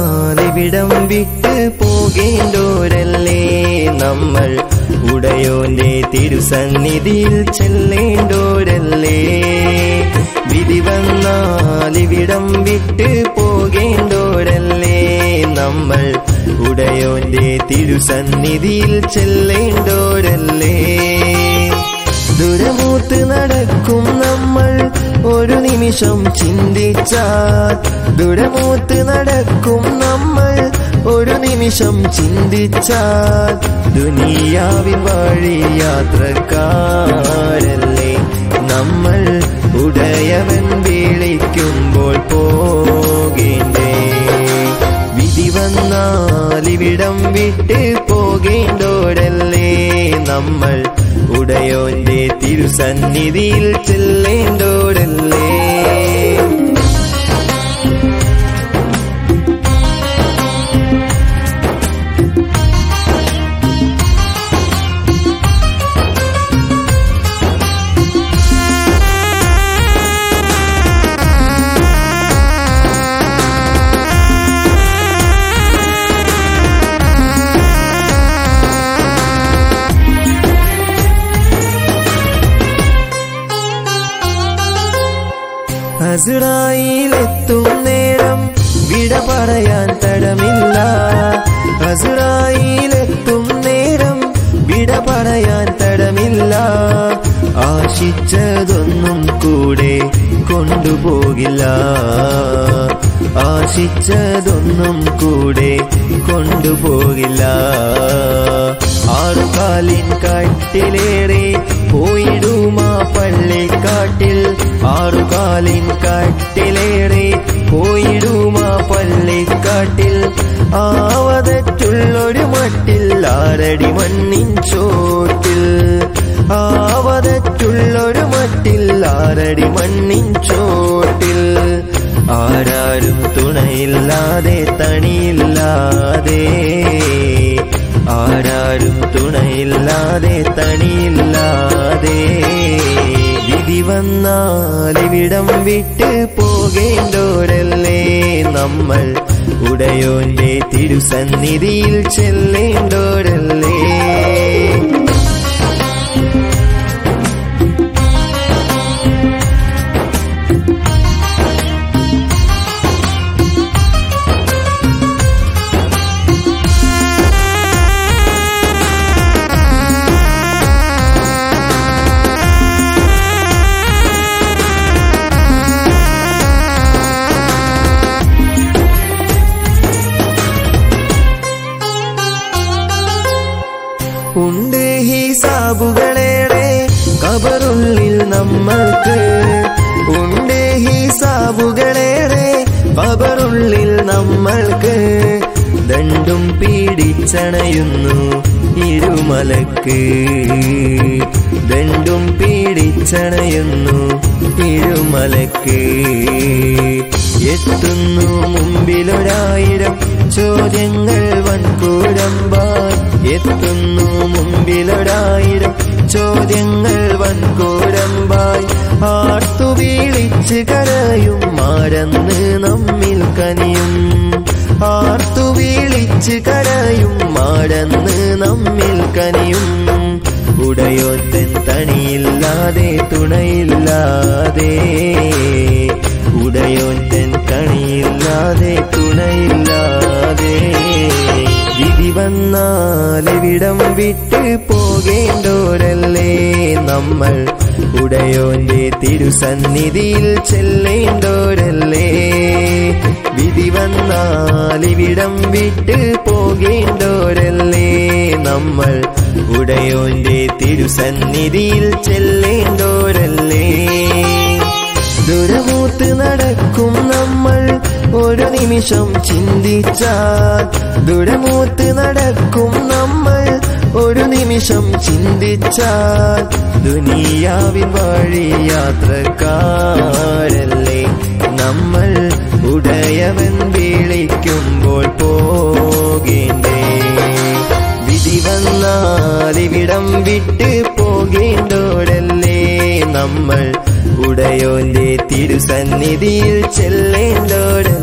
വന്നാലിവിടം വിട്ട് പോകേണ്ടോരല്ലേ നമ്മൾ ഉടയോന്റെ തിരുസന്നിധിയിൽ ചെല്ലേണ്ടോരല്ലേ വിധി വന്നാലിവിടം വിട്ട് പോകേണ്ടോരല്ലേ നമ്മൾ ഉടയോന്റെ തിരുസന്നിധിയിൽ ചെല്ലേണ്ടോരല്ലേ ദുരമൂത്ത് നടക്കും നമ്മൾ ഒരു നിമിഷം ചിന്തിച്ചാൽ ദുരമൂത്ത് നടക്കും നമ്മൾ ഒരു നിമിഷം ചിന്തിച്ചാൽ ദുനിയാവിൻ വഴി യാത്രക്കാരല്ലേ നമ്മൾ ഉടയവൻ വിളിക്കുമ്പോൾ പോകേണ്ടേ വിധി വന്നാലിവിടം വിട്ട് പോകേണ്ടോരല്ലേ നമ്മൾ ഉടയോന്റെ തിരുസന്നിധിയിൽ ചെല്ലേണ്ടോരല്ലേ അസുറായിലെത്തും നേരം വിട പറയാൻ തടമില്ല അസുറായിലെത്തും നേരം വിട പറയാൻ തടമില്ല ആശിച്ചതൊന്നും കൂടെ കൊണ്ടുപോകില്ല ആശിച്ചതൊന്നും കൂടെ കൊണ്ടുപോകില്ല ആറുകാലിൻ കാട്ടിലേറെ പോയിടുമാ പള്ളിക്കാട്ടിൽ ആറുകാലിൻ കാട്ടിലേറെ പോയിടുമാ പള്ളിക്കാട്ടിൽ ആവതറ്റുള്ളൊരു മട്ടിൽ ആരടി മണ്ണിൻ ചോട്ടിൽ ആവതറ്റുള്ളൊരു മട്ടിൽ ആരടി മണ്ണിൻ ചോട്ടിൽ ആരാരും തുണയില്ലാതെ തണിയില്ലാതെ ആരാരും തുണയില്ലാതെ തണിയില്ലാതെ വിധി വന്നാലിവിടം വിട്ട് പോകേണ്ടോരല്ലേ നമ്മൾ ഉടയോന്റെ തിരുസന്നിധിയിൽ ചെല്ലേണ്ടോരല്ലേ ഉണ്ട് ഹിസാബുകളേറെ കബറുള്ളിൽ നമ്മൾക്ക് ഉണ്ട് ഹിസാബുകളേറെ കബറുള്ളിൽ നമ്മൾക്ക് ദണ്ടും പീഡിച്ചണയുന്നു ഇരുമലക്ക് ദണ്ടും പീഡിച്ചണയുന്നു ഇരുമലക്ക് എത്തുന്നു മുമ്പിലൊരായിരം ചോദ്യങ്ങൾ വൻകൂരമ്പാൻ എത്തുന്നു മുമ്പിലൊരായിരം ചോദ്യങ്ങൾ വൻകൂരമ്പായി ആർത്തു വീളിച്ച് കരയും മാരന്ന് നമ്മിൽ കനിയും ആർത്തു വീളിച്ച് കരയും മാടന്ന് നമ്മിൽ കനിയും ഉടയോത്തൻ തണിയില്ലാതെ തുണയില്ലാതെ ഉടയോത്തൻ കണിയില്ലാതെ തുണയില്ലാതെ വിധി വന്നാലിവിടം വിട്ട് പോകേണ്ടോരല്ലേ നമ്മൾ ഉടയോന്റെ തിരുസന്നിധിയിൽ ചെല്ലേണ്ടോരല്ലേ വിധി വന്നാലിവിടം വിട്ട് പോകേണ്ടോരല്ലേ നമ്മൾ ഉടയോന്റെ തിരുസന്നിധിയിൽ ചെല്ലേണ്ടോരല്ലേ ദുരമൂത്ത് നടക്കും നമ്മൾ ഒരു നിമിഷം ചിന്തിച്ചാൽ ദുരമൂത്ത് നടക്കും നമ്മൾ ഒരു നിമിഷം ചിന്തിച്ചാൽ ദുനിയാവിൻ വഴി യാത്രക്കാരല്ലേ നമ്മൾ ഉടയവൻ വിളിക്കുമ്പോൾ പോകേണ്ടേ വിധി വന്നാലിവിടം വിട്ട് പോകേണ്ടോരല്ലേ നമ്മൾ ഉടയോന്റെ തിരുസന്നിധിയിൽ ചെല്ലേണ്ടോരല്ലേ